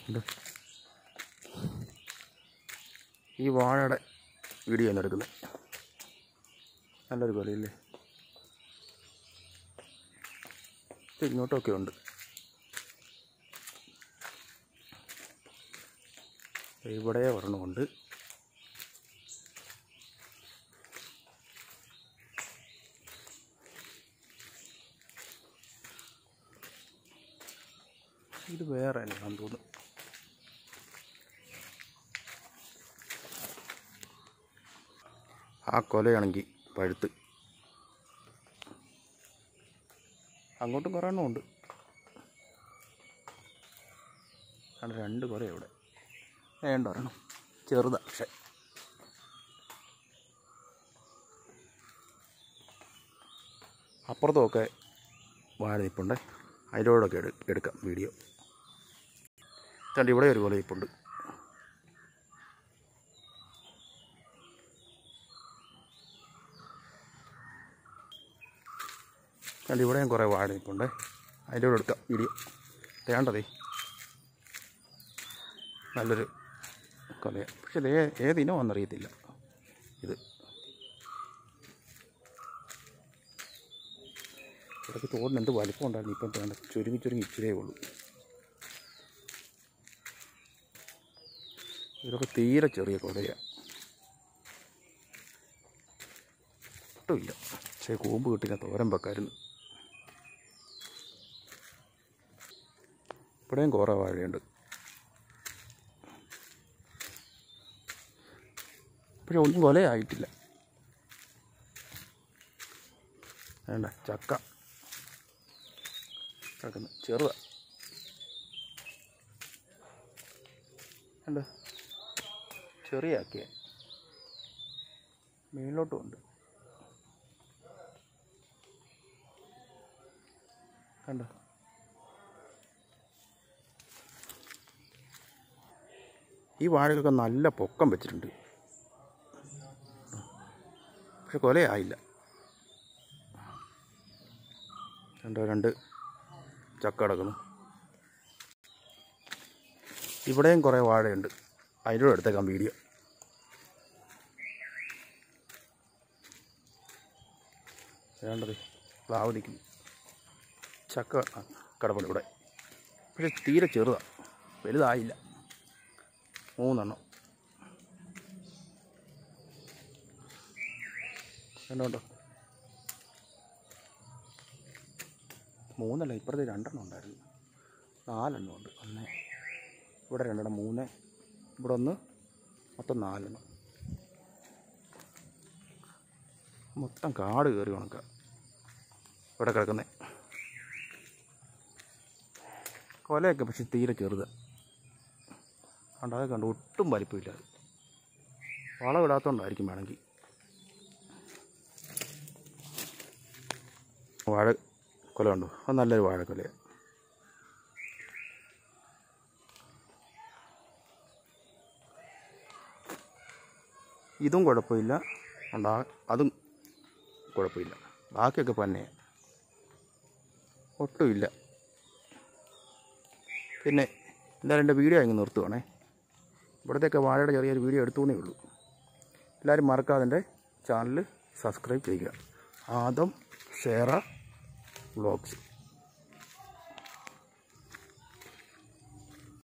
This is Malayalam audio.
ഇത്. ഈ വാഴയുടെ വീഡിയോ ആണ് എടുക്കുന്നത് നല്ലൊരു കൊലയില്ലേ ഇത് ഇങ്ങോട്ടൊക്കെ ഉണ്ട് ഇവിടെ ഒരെണ്ണമുണ്ട് ഇത് വേറെ തന്നെയാണെന്ന് തോന്നുന്നു ആ കൊലയാണെങ്കിൽ പഴുത്ത് അങ്ങോട്ടും കുറേ എണ്ണം ഉണ്ട് അവിടെ രണ്ട് കുറേ ഇവിടെ വേണ്ട ഒരെണ്ണം ചെറുതാ പക്ഷെ അപ്പുറത്തുമൊക്കെ വാഴ നിൽപ്പുണ്ട് അതിലൂടെയൊക്കെ എടു എടുക്കാം വീഡിയോ കണ്ട് ഇവിടെ ഒരു കൊല നിൽപ്പുണ്ട് കണ്ട് ഇവിടെയും കുറേ വാഴ നിൽപ്പുണ്ട് അതിലൂടെ എടുക്കാം വീഡിയോ വേണ്ടതേ നല്ലൊരു കൊലയാണ് പക്ഷെ ഇത് ഏ- ഏതിനോ എന്നറിയത്തില്ല ഇത് ഇവിടേക്ക് തോടിന് എന്ത് വലിപ്പം ഉണ്ടായിരുന്നു ഇപ്പം വേണ്ട ചുരുങ്ങി ചുരുങ്ങി ഇച്ചിരേ ഉള്ളൂ ഇതൊക്കെ തീരെ ചെറിയ കൊലയാണ് ഒട്ടുമില്ല പക്ഷേ കൂമ്പ് കിട്ടിയ തോരൻ വെക്കായിരുന്നു ഇവിടെയും കുറേ വാഴയുണ്ട് പക്ഷെ ഒന്നും കൊലയായിട്ടില്ല വേണ്ട ചക്ക കിടക്കുന്നു ചെറുതാ വേണ്ട ചെറിയ ആക്കിയ മേളിലോട്ടും ഉണ്ട് കണ്ടോ ഈ വാഴകൾക്ക് നല്ല പൊക്കം വെച്ചിട്ടുണ്ട് പക്ഷെ കൊലയായില്ല രണ്ടോ രണ്ട് ചക്ക കിടക്കുന്നു ഇവിടെയും കുറേ വാഴയുണ്ട് അതിലൂടെ എടുത്തേക്കാം വീഡിയോ വേണ്ടത് പ്ലാവ് നിൽക്കുന്നു ചക്ക ആ, കിടപ്പുണ്ട് ഇവിടെ പക്ഷെ തീരെ ചെറുതാണ് വലുതായില്ല മൂന്നെണ്ണം കണ്ടോണ്ടോ മൂന്നല്ല ഇപ്പുറത്ത് രണ്ടെണ്ണം ഉണ്ടായിരുന്നു നാലെണ്ണം ഉണ്ട് ഒന്ന് ഇവിടെ രണ്ടെണ്ണം മൂന്ന് ഇവിടെ ഒന്ന് മൊത്തം നാലെണ്ണം മൊത്തം കാട് കയറി ഉണക്ക ഇവിടെ കിടക്കുന്നേ കൊലയൊക്കെ പക്ഷെ തീരെ ചെറുത് കണ്ടോ അതൊക്കെ കണ്ടു ഒട്ടും വലിപ്പമില്ല അത് വളം ഇടാത്തതുകൊണ്ടായിരിക്കും വേണമെങ്കിൽ വാഴ കൊല കണ്ടു അത് നല്ലൊരു വാഴക്കൊലയാണ് ഇതും കുഴപ്പമില്ല ഉണ്ടാ അതും കുഴപ്പമില്ല ബാക്കിയൊക്കെ പന്നെ ഒട്ടുമില്ല പിന്നെ എന്തായാലും എൻ്റെ വീഡിയോ അങ്ങ് നിർത്തുവാണേ ഇവിടത്തെയൊക്കെ വാഴയുടെ ചെറിയൊരു വീഡിയോ എടുത്തുവെന്നേ ഉള്ളൂ എല്ലാവരും മറക്കാതെ എൻ്റെ ചാനൽ സബ്സ്ക്രൈബ് ചെയ്യുക ആദം ഷേറ വ്ളോഗ്സ്